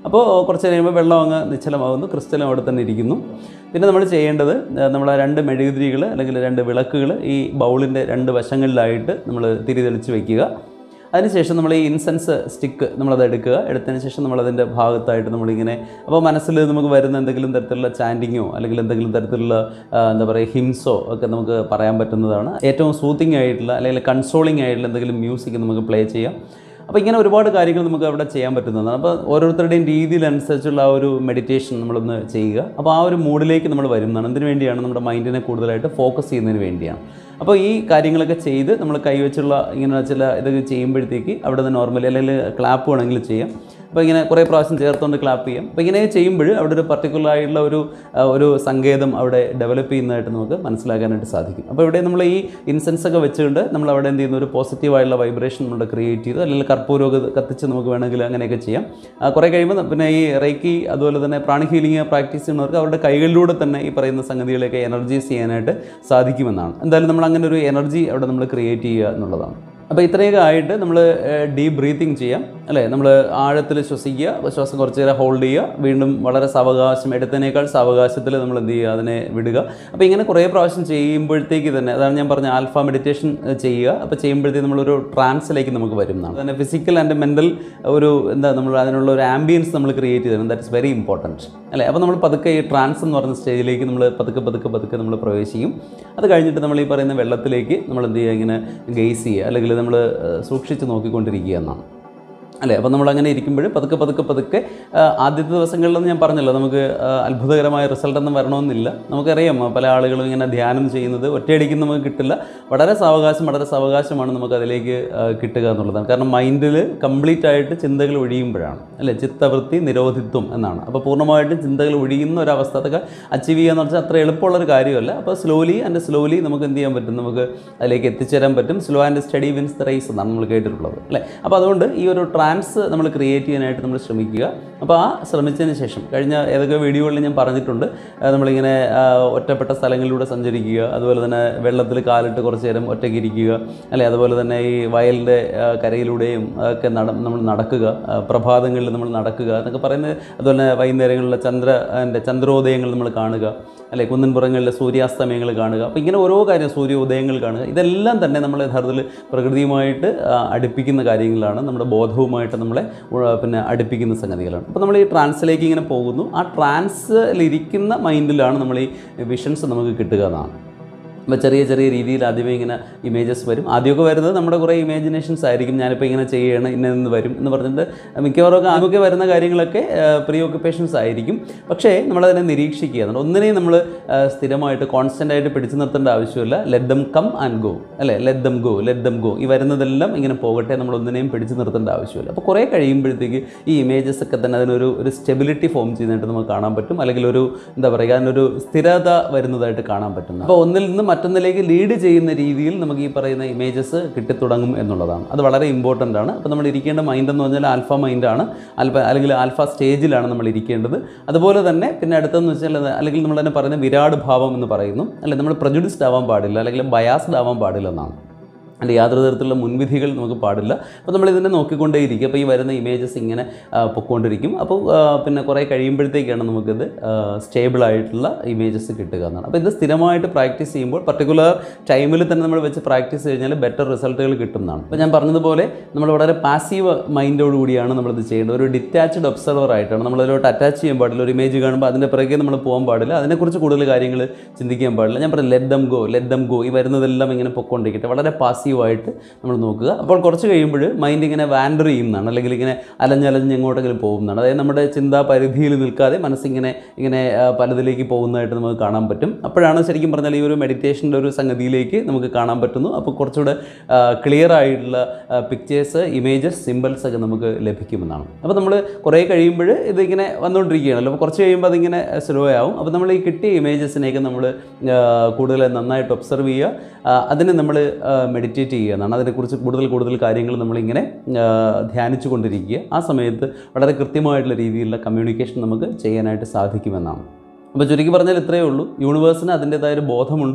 അപ്പോൾ കുറച്ച് കഴിയുമ്പോൾ വെള്ളം അങ്ങ് നിശ്ചലമാകുന്നു ക്രിസ്റ്റലും അവിടെ തന്നെ ഇരിക്കുന്നു പിന്നെ നമ്മൾ ചെയ്യേണ്ടത് നമ്മൾ രണ്ട് മെഴുകുതിരികൾ അല്ലെങ്കിൽ രണ്ട് വിളക്കുകൾ ഈ ബൗളിൻ്റെ രണ്ട് വശങ്ങളിലായിട്ട് നമ്മൾ തിരി തെളിച്ച് വയ്ക്കുക അതിനുശേഷം നമ്മൾ ഈ ഇൻസെൻസ് സ്റ്റിക്ക് നമ്മളത് എടുക്കുക എടുത്തതിന് ശേഷം നമ്മളതിൻ്റെ ഭാഗത്തായിട്ട് നമ്മളിങ്ങനെ അപ്പോൾ മനസ്സിൽ നമുക്ക് വരുന്ന എന്തെങ്കിലും തരത്തിലുള്ള ചാൻഡിങ്ങോ അല്ലെങ്കിൽ എന്തെങ്കിലും തരത്തിലുള്ള ആ, എന്താ പറയുക ഹിംസോ ഒക്കെ നമുക്ക് പറയാൻ പറ്റുന്നതാണ് ഏറ്റവും സൂത്തിങ് ആയിട്ടുള്ള അല്ലെങ്കിൽ കൺസോളിങ് ആയിട്ടുള്ള എന്തെങ്കിലും മ്യൂസിക് നമുക്ക് പ്ലേ ചെയ്യാം അപ്പോൾ ഇങ്ങനെ ഒരുപാട് കാര്യങ്ങൾ നമുക്ക് അവിടെ ചെയ്യാൻ പറ്റുന്നതാണ് അപ്പോൾ ഓരോരുത്തരുടെയും രീതിയിലനുസരിച്ചുള്ള ആ ഒരു മെഡിറ്റേഷൻ നമ്മളൊന്ന് ചെയ്യുക അപ്പോൾ ആ ഒരു മൂഡിലേക്ക് നമ്മൾ വരുന്നതാണ് എന്തിനു വേണ്ടിയാണ് നമ്മുടെ മൈൻഡിനെ കൂടുതലായിട്ട് ഫോക്കസ് ചെയ്യുന്നതിന് വേണ്ടിയാണ് അപ്പോൾ ഈ കാര്യങ്ങളൊക്കെ ചെയ്ത് നമ്മൾ കൈവച്ചുള്ള ഇങ്ങനെ ചില ഇതൊക്കെ ചെയ്യുമ്പോഴത്തേക്ക് അവിടെ നിന്ന് നോർമലി അല്ലെങ്കിൽ ക്ലാപ്പ് വേണമെങ്കിൽ ചെയ്യാം അപ്പോൾ ഇങ്ങനെ കുറേ പ്രാവശ്യം ചേർത്തുകൊണ്ട് ക്ലാപ്പ് ചെയ്യാം അപ്പോൾ ഇങ്ങനെ ചെയ്യുമ്പോൾ അവിടെ ഒരു പർട്ടിക്കുലർ ആയിട്ടുള്ള ഒരു ആ, ഒരു സങ്കേതം അവിടെ ഡെവലപ്പ് ചെയ്യുന്നതായിട്ട് നമുക്ക് മനസ്സിലാക്കാനായിട്ട് സാധിക്കും അപ്പോൾ ഇവിടെ നമ്മൾ ഈ ഇൻസെൻസ് ഒക്കെ വെച്ചുകൊണ്ട് നമ്മൾ അവിടെ എന്ത് ചെയ്യുന്ന ഒരു പോസിറ്റീവായിട്ടുള്ള വൈബ്രേഷൻ നമ്മൾ ക്രിയേറ്റ് ചെയ്തു അല്ലെങ്കിൽ കർപ്പൂരമൊക്കെ കത്തിച്ച് നമുക്ക് വേണമെങ്കിൽ അങ്ങനെയൊക്കെ ചെയ്യാം ആ, കുറേ കഴിയുമ്പോൾ പിന്നെ ഈ റേക്കി അതുപോലെ തന്നെ പ്രാണി ഹീലിംഗ് പ്രാക്ടീസ് ചെയ്യുന്നവർക്ക് അവരുടെ കൈകളിലൂടെ തന്നെ ഈ പറയുന്ന സംഗതികളെയൊക്കെ എനർജൈസ് ചെയ്യാനായിട്ട് സാധിക്കുമെന്നാണ് എന്തായാലും നമ്മൾ അങ്ങനെ ഒരു എനർജി അവിടെ നമ്മൾ ക്രിയേറ്റ് ചെയ്യുക എന്നുള്ളതാണ് അപ്പോൾ ഇത്രയൊക്കെ ആയിട്ട് നമ്മൾ ഡീപ്പ് ബ്രീത്തിങ് ചെയ്യാം അല്ലേ നമ്മൾ ആഴത്തിൽ ശ്വസിക്കുക ശ്വാസം കുറച്ച് നേരം ഹോൾഡ് ചെയ്യുക വീണ്ടും വളരെ സാവകാശം എടുത്തതിനേക്കാൾ സാവകാശത്തിൽ നമ്മൾ എന്ത് ചെയ്യുക അതിനെ വിടുക അപ്പോൾ ഇങ്ങനെ കുറേ പ്രാവശ്യം ചെയ്യുമ്പോഴത്തേക്ക് തന്നെ അതാണ് ഞാൻ പറഞ്ഞ ആൽഫ മെഡിറ്റേഷൻ ചെയ്യുക അപ്പോൾ ചെയ്യുമ്പോഴത്തേക്ക് നമ്മളൊരു ട്രാൻസിലേക്ക് നമുക്ക് വരുന്നതാണ് തന്നെ ഫിസിക്കൽ ആൻഡ് മെൻ്റൽ ഒരു എന്താ നമ്മൾ അതിനുള്ള ഒരു ആംബിയൻസ് നമ്മൾ ക്രിയേറ്റ് ചെയ്തിരുന്നത് ദാറ്റ് ഇസ് വെരി ഇമ്പോർട്ടൻറ്റ് അല്ലേ അപ്പോൾ നമ്മൾ പതുക്കെ ഈ ട്രാൻസ് എന്ന് പറഞ്ഞ സ്റ്റേജിലേക്ക് നമ്മൾ പതുക്കെ പതുക്കെ പതുക്കെ നമ്മൾ പ്രവേശിക്കും അത് കഴിഞ്ഞിട്ട് നമ്മൾ ഈ പറയുന്ന വെള്ളത്തിലേക്ക് നമ്മൾ എന്ത് ചെയ്യുക ഇങ്ങനെ ഗെയ്സ് ചെയ്യുക അല്ലെങ്കിൽ നമ്മൾ സൂക്ഷിച്ച് നോക്കിക്കൊണ്ടിരിക്കുക എന്നാണ് അല്ലേ അപ്പോൾ നമ്മൾ അങ്ങനെ ഇരിക്കുമ്പോൾ പതുക്കെ പതുക്കെ പതുക്കെ ആ, ആദ്യത്തെ ദിവസങ്ങളിലൊന്നും ഞാൻ പറഞ്ഞല്ലോ നമുക്ക് ആ, അത്ഭുതകരമായ റിസൾട്ടൊന്നും വരണമെന്നില്ല നമുക്കറിയാം ആ, പല ആളുകളും ഇങ്ങനെ ധ്യാനം ചെയ്യുന്നത് ഒറ്റയടിക്ക് നമുക്ക് കിട്ടില്ല വളരെ സാവകാശം വളരെ സാവകാശമാണ് നമുക്ക് അതിലേക്ക് ആ, കിട്ടുക എന്നുള്ളതാണ് കാരണം മൈൻഡിൽ കംപ്ലീറ്റ് ആയിട്ട് ചിന്തകൾ ഒഴിയുമ്പോഴാണ് അല്ലേ ചിത്തവൃത്തി നിരോധിത്വം എന്നാണ് അപ്പോൾ പൂർണ്ണമായിട്ടും ചിന്തകൾ ഒഴിയുന്ന ഒരവസ്ഥ അതൊക്കെ അച്ചീവ് ചെയ്യുക എന്ന് വെച്ചാൽ അത്ര എളുപ്പമുള്ളൊരു കാര്യമല്ല അപ്പോൾ സ്ലോലി ആൻഡ് സ്ലോലി നമുക്ക് എന്ത് ചെയ്യാൻ പറ്റും നമുക്ക് അതിലേക്ക് എത്തിച്ചേരാൻ പറ്റും slow and steady wins the race എന്നാണ് നമ്മൾ കേട്ടിട്ടുള്ളത് അല്ലേ അപ്പോൾ അതുകൊണ്ട് ഈ ഒരു ട്രാൻസ് നമ്മൾ ക്രിയേറ്റ് ചെയ്യാനായിട്ട് നമ്മൾ ശ്രമിക്കുക അപ്പോൾ ആ ശ്രമിച്ചതിന് ശേഷം കഴിഞ്ഞ ഏതൊക്കെ വീഡിയോകളിൽ ഞാൻ പറഞ്ഞിട്ടുണ്ട് ആ, നമ്മളിങ്ങനെ ആ, ഒറ്റപ്പെട്ട സ്ഥലങ്ങളിലൂടെ സഞ്ചരിക്കുക അതുപോലെ തന്നെ വെള്ളത്തിൽ കാലിട്ട് കുറച്ച് നേരം ഒറ്റയ്ക്ക് ഇരിക്കുക അല്ലേ അതുപോലെ തന്നെ ഈ വയലിൻ്റെ ആ, കരയിലൂടെയും ഒക്കെ നട നമ്മൾ നടക്കുക ആ, പ്രഭാതങ്ങളിൽ നമ്മൾ നടക്കുക എന്നൊക്കെ പറയുന്നത് അതുപോലെ തന്നെ വൈകുന്നേരങ്ങളിലെ ചന്ദ്ര എൻ്റെ ചന്ദ്രോദയങ്ങൾ നമ്മൾ കാണുക അല്ലെ കുന്നൻപുറങ്ങളിലെ സൂര്യാസ്തമയങ്ങൾ കാണുക അപ്പോൾ ഇങ്ങനെ ഓരോ കാര്യം സൂര്യോദയങ്ങൾ കാണുക ഇതെല്ലാം തന്നെ നമ്മൾ യഥാർത്ഥത്തിൽ പ്രകൃതിയുമായിട്ട് ആ, അടുപ്പിക്കുന്ന കാര്യങ്ങളാണ് നമ്മുടെ ബോധവുമായിട്ട് നമ്മളെ ഉ- പിന്നെ അടുപ്പിക്കുന്ന സംഗതികളാണ് അപ്പോൾ നമ്മൾ ഈ ട്രാൻസിലേക്ക് ഇങ്ങനെ പോകുന്നു ആ ട്രാൻസിലിരിക്കുന്ന മൈൻഡിലാണ് നമ്മൾ ഈ വിഷൻസ് നമുക്ക് കിട്ടുക എന്നാണ് അപ്പോൾ ചെറിയ ചെറിയ രീതിയിൽ ആദ്യമേ ഇങ്ങനെ ഇമേജസ് വരും ആദ്യമൊക്കെ വരുന്നത് നമ്മുടെ കുറേ ഇമാജിനേഷൻസ് ആയിരിക്കും ഞാനിപ്പോൾ ഇങ്ങനെ ചെയ്യണം ഇന്ന നിന്ന് വരും എന്ന് പറഞ്ഞിട്ട് മിക്കവാറും ഒക്കെ ആദ്യമൊക്കെ വരുന്ന കാര്യങ്ങളൊക്കെ പ്രീ ഓക്യുപ്പേഷൻസ് ആയിരിക്കും പക്ഷേ നമ്മളതിനെ നിരീക്ഷിക്കുക എന്നുള്ളത് ഒന്നിനെയും നമ്മൾ സ്ഥിരമായിട്ട് കോൺസ്റ്റൻ്റ് ആയിട്ട് പിടിച്ചു നിർത്തേണ്ട ആവശ്യമില്ല let them come and go അല്ലേ let them go let them go ഈ വരുന്നതെല്ലാം ഇങ്ങനെ പോകട്ടെ നമ്മൾ ഒന്നിനെയും പിടിച്ചു നിർത്തേണ്ട ആവശ്യമില്ല അപ്പോൾ കുറേ കഴിയുമ്പോഴത്തേക്ക് ഈ ഇമേജസ് ഒക്കെ തന്നെ അതിനൊരു ഒരു സ്റ്റെബിലിറ്റി ഫോം ചെയ്യുന്നതായിട്ട് നമുക്ക് കാണാൻ പറ്റും അല്ലെങ്കിൽ ഒരു എന്താ പറയുക അതിനൊരു സ്ഥിരത വരുന്നതായിട്ട് കാണാൻ പറ്റും അപ്പോൾ ഒന്നിൽ നിന്ന് മറ്റൊന്നിലേക്ക് ലീഡ് ചെയ്യുന്ന രീതിയിൽ നമുക്ക് ഈ പറയുന്ന ഇമേജസ് കിട്ടിത്തുടങ്ങും എന്നുള്ളതാണ് അത് വളരെ ഇമ്പോർട്ടൻ്റ് ആണ് അപ്പോൾ നമ്മൾ ഇരിക്കേണ്ട മൈൻഡ് എന്ന് പറഞ്ഞാൽ ആൽഫ മൈൻഡാണ് ആൽഫ അല്ലെങ്കിൽ ആൽഫ സ്റ്റേജിലാണ് നമ്മൾ ഇരിക്കേണ്ടത് അതുപോലെ തന്നെ പിന്നെ അടുത്തെന്ന് വെച്ചാൽ അത് അല്ലെങ്കിൽ നമ്മൾ തന്നെ പറയുന്ന വിരാട് ഭാവം എന്ന് പറയുന്നു അല്ലെ നമ്മൾ പ്രജുഡിസ്ഡ് ആവാൻ പാടില്ല അല്ലെങ്കിൽ ബയാസ്ഡ് ആവാൻ പാടില്ല എന്നാണ് അതിൻ്റെ യാതൊരു തരത്തിലുള്ള മുൻവിധികൾ നമുക്ക് പാടില്ല അപ്പോൾ നമ്മൾ ഇതിനെ നോക്കിക്കൊണ്ടേയിരിക്കും അപ്പോൾ ഈ വരുന്ന ഇമേജസ് ഇങ്ങനെ ആ, പൊക്കോണ്ടിരിക്കും അപ്പോൾ ആ, പിന്നെ കുറേ കഴിയുമ്പോഴത്തേക്കാണ് നമുക്കിത് സ്റ്റേബിൾ ആയിട്ടുള്ള ഇമേജസ് കിട്ടുക എന്നാണ് അപ്പോൾ ഇത് സ്ഥിരമായിട്ട് പ്രാക്ടീസ് ചെയ്യുമ്പോൾ പർട്ടിക്കുലർ ടൈമിൽ തന്നെ നമ്മൾ വെച്ച് പ്രാക്ടീസ് കഴിഞ്ഞാൽ ബെറ്റർ റിസൾട്ടുകൾ കിട്ടുന്നതാണ് അപ്പോൾ ഞാൻ പറഞ്ഞതുപോലെ നമ്മൾ വളരെ പാസീവ് മൈൻഡോട് കൂടിയാണ് നമ്മളിത് ചെയ്യേണ്ടത് ഒരു ഡിറ്റാച്ച്ഡ് ഒബ്സർവർ ആയിട്ടാണ് നമ്മളതിലോട്ട് അറ്റാച്ച് ചെയ്യാൻ പാടില്ല ഒരു ഇമേജ് കാണുമ്പോൾ അതിൻ്റെ പിറകെ നമ്മൾ പോകാൻ പാടില്ല അതിനെക്കുറിച്ച് കൂടുതൽ കാര്യങ്ങൾ ചിന്തിക്കാൻ പാടില്ല ഞാൻ പറഞ്ഞു let them go let them go ഈ വരുന്നതെല്ലാം ഇങ്ങനെ പൊക്കോണ്ടിരിക്കട്ടെ വളരെ പാസീവായിട്ട് നമ്മൾ നോക്കുക അപ്പോൾ കുറച്ച് കഴിയുമ്പോൾ മൈൻഡ് ഇങ്ങനെ വാൻഡർ ചെയ്യുന്നതാണ് അല്ലെങ്കിൽ ഇങ്ങനെ അലഞ്ഞലഞ്ഞ് എങ്ങോട്ടെങ്കിലും പോകുന്നതാണ് അതായത് നമ്മുടെ ചിന്താ പരിധിയിൽ നിൽക്കാതെ മനസ്സിങ്ങനെ ഇങ്ങനെ ആ, പലതിലേക്ക് പോകുന്നതായിട്ട് നമുക്ക് കാണാൻ പറ്റും അപ്പോഴാണ് ശരിക്കും പറഞ്ഞാൽ ഈ ഒരു മെഡിറ്റേഷൻ്റെ ഒരു സംഗതിയിലേക്ക് നമുക്ക് കാണാൻ പറ്റുന്നു അപ്പോൾ കുറച്ചുകൂടെ ക്ലിയർ ആയിട്ടുള്ള പിക്ചേഴ്സ് ഇമേജസ് സിമ്പിൾസ് ഒക്കെ നമുക്ക് ലഭിക്കുമെന്നാണ് അപ്പോൾ നമ്മൾ കുറേ കഴിയുമ്പോൾ ഇതിങ്ങനെ വന്നുകൊണ്ടിരിക്കുകയാണല്ലോ അപ്പോൾ കുറച്ച് കഴിയുമ്പോൾ അതിങ്ങനെ സ്ലോ ആവും അപ്പോൾ നമ്മൾ ഈ കിട്ടിയ ഇമേജസിനെയൊക്കെ നമ്മൾ കൂടുതൽ നന്നായിട്ട് ഒബ്സർവ് ചെയ്യുക ആ, അതിനെ നമ്മൾ മെഡിറ്റേറ്റ് ചെയ്യുക എന്നാണ് അതിനെക്കുറിച്ച് കൂടുതൽ കൂടുതൽ കാര്യങ്ങൾ നമ്മളിങ്ങനെ ആ, ധ്യാനിച്ചു കൊണ്ടിരിക്കുക ആ സമയത്ത് വളരെ കൃത്യമായിട്ടുള്ള രീതിയിലുള്ള കമ്മ്യൂണിക്കേഷൻ നമുക്ക് ചെയ്യാനായിട്ട് സാധിക്കുമെന്നാണ് അപ്പോൾ ചുരുക്കി പറഞ്ഞാൽ ഇത്രയേ ഉള്ളൂ യൂണിവേഴ്സിന് അതിൻ്റേതായ ഒരു ബോധമുണ്ട്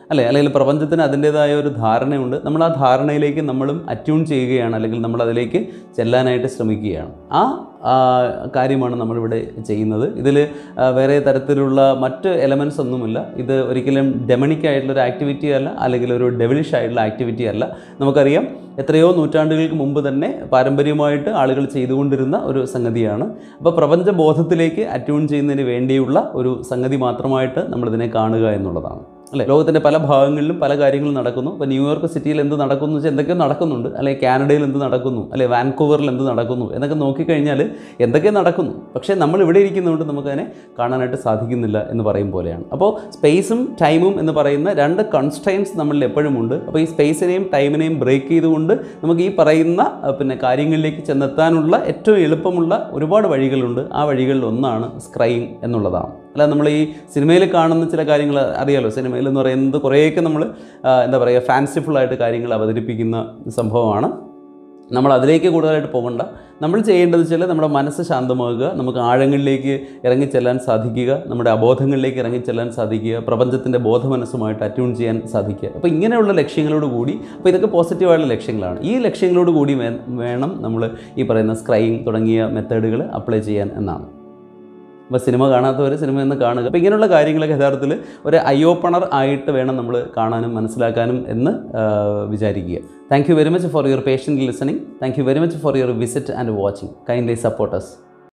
അല്ലേ അല്ലെങ്കിൽ പ്രപഞ്ചത്തിന് അതിൻ്റേതായ ഒരു ധാരണയുണ്ട് നമ്മൾ ആ ധാരണയിലേക്ക് നമ്മളും അറ്റ്യൂൺ ചെയ്യുകയാണ് അല്ലെങ്കിൽ നമ്മൾ അതിലേക്ക് ചെല്ലാനായിട്ട് ശ്രമിക്കുകയാണ് ആ ആ, കാര്യമാണ് നമ്മളിവിടെ ചെയ്യുന്നത് ഇതിൽ വേറെ തരത്തിലുള്ള മറ്റ് എലമെൻസ് ഒന്നുമില്ല ഇത് ഒരിക്കലും ഡെമണിക് ആയിട്ടുള്ള ഒരു ആക്ടിവിറ്റി അല്ല അല്ലെങ്കിൽ ഒരു ഡെവിലിഷ് ആയിട്ടുള്ള ആക്ടിവിറ്റി അല്ല നമുക്കറിയാം എത്രയോ നൂറ്റാണ്ടുകൾക്ക് മുമ്പ് തന്നെ പാരമ്പര്യമായിട്ട് ആളുകൾ ചെയ്തുകൊണ്ടിരുന്ന ഒരു സംഗതിയാണ് അപ്പോൾ പ്രപഞ്ച ബോധത്തിലേക്ക് അറ്റ്യൂൺ ചെയ്യുന്നതിന് വേണ്ടിയുള്ള ഒരു സംഗതി മാത്രമായിട്ട് നമ്മളിതിനെ കാണുക എന്നുള്ളതാണ് അല്ലേ ലോകത്തിൻ്റെ പല ഭാഗങ്ങളിലും പല കാര്യങ്ങളും നടക്കുന്നു ഇപ്പോൾ ന്യൂയോർക്ക് സിറ്റിയിൽ എന്ത് നടക്കുന്നു വെച്ചാൽ എന്തൊക്കെയോ നടക്കുന്നുണ്ട് അല്ലെങ്കിൽ കാനഡയിൽ എന്ത് നടക്കുന്നു അല്ലെ വാൻകൂവറിൽ എന്ത് നടക്കുന്നു എന്നൊക്കെ നോക്കിക്കഴിഞ്ഞാൽ എന്തൊക്കെ നടക്കുന്നു പക്ഷേ നമ്മൾ ഇവിടെ ഇരിക്കുന്നതുകൊണ്ട് നമുക്കതിനെ കാണാനായിട്ട് സാധിക്കുന്നില്ല എന്ന് പറയും പോലെയാണ് അപ്പോൾ സ്പേസും ടൈമും എന്ന് പറയുന്ന രണ്ട് കൺസ്ട്രൈൻസ് നമ്മളിൽ എപ്പോഴും ഉണ്ട് അപ്പോൾ ഈ സ്പേസിനെയും ടൈമിനെയും ബ്രേക്ക് ചെയ്തുകൊണ്ട് നമുക്ക് ഈ പറയുന്ന അഹ്, പിന്നെ കാര്യങ്ങളിലേക്ക് ചെന്നെത്താനുള്ള ഏറ്റവും എളുപ്പമുള്ള ഒരുപാട് വഴികളുണ്ട് ആ വഴികളിൽ ഒന്നാണ് സ്ക്രൈങ് എന്നുള്ളതാണ് അല്ല നമ്മൾ ഈ സിനിമയിൽ കാണുന്ന ചില കാര്യങ്ങൾ അറിയാലോ സിനിമയിൽ എന്ന് പറയുന്നത് കുറേയൊക്കെ നമ്മൾ എന്താ പറയുക ഫാൻസിഫുള്ളായിട്ട് കാര്യങ്ങൾ അവതരിപ്പിക്കുന്ന സംഭവമാണ് നമ്മൾ അതിലേക്ക് കൂടുതലായിട്ട് പോകണ്ട നമ്മൾ ചെയ്യേണ്ടത് വെച്ചാൽ നമ്മുടെ മനസ്സ് ശാന്തമാകുക നമുക്ക് ആഴങ്ങളിലേക്ക് ഇറങ്ങിച്ചെല്ലാൻ സാധിക്കുക നമ്മുടെ അബോധങ്ങളിലേക്ക് ഇറങ്ങിച്ചെല്ലാൻ സാധിക്കുക പ്രപഞ്ചത്തിൻ്റെ ബോധമനസ്സുമായിട്ട് അറ്റ്യൂൺ ചെയ്യാൻ സാധിക്കുക അപ്പോൾ ഇങ്ങനെയുള്ള ലക്ഷ്യങ്ങളോട് കൂടി അപ്പോൾ ഇതൊക്കെ പോസിറ്റീവായിട്ടുള്ള ലക്ഷ്യങ്ങളാണ് ഈ ലക്ഷ്യങ്ങളോട് കൂടി വേ- വേണം നമ്മൾ ഈ പറയുന്ന സ്ക്രൈങ് തുടങ്ങിയ മെത്തേഡുകൾ അപ്ലൈ ചെയ്യാൻ എന്നാണ് അപ്പോൾ സിനിമ കാണാത്തവർ സിനിമ എന്ന് കാണുക അപ്പോൾ ഇങ്ങനെയുള്ള കാര്യങ്ങളൊക്കെ യഥാർത്ഥത്തിൽ ഒരു ഐ ഓപ്പണർ ആയിട്ട് വേണം നമ്മൾ കാണാനും മനസ്സിലാക്കാനും എന്ന് ആ, വിചാരിക്കുക thank you very much for your patient listening thank you very much for your visit and watching kindly സപ്പോർട്ടസ്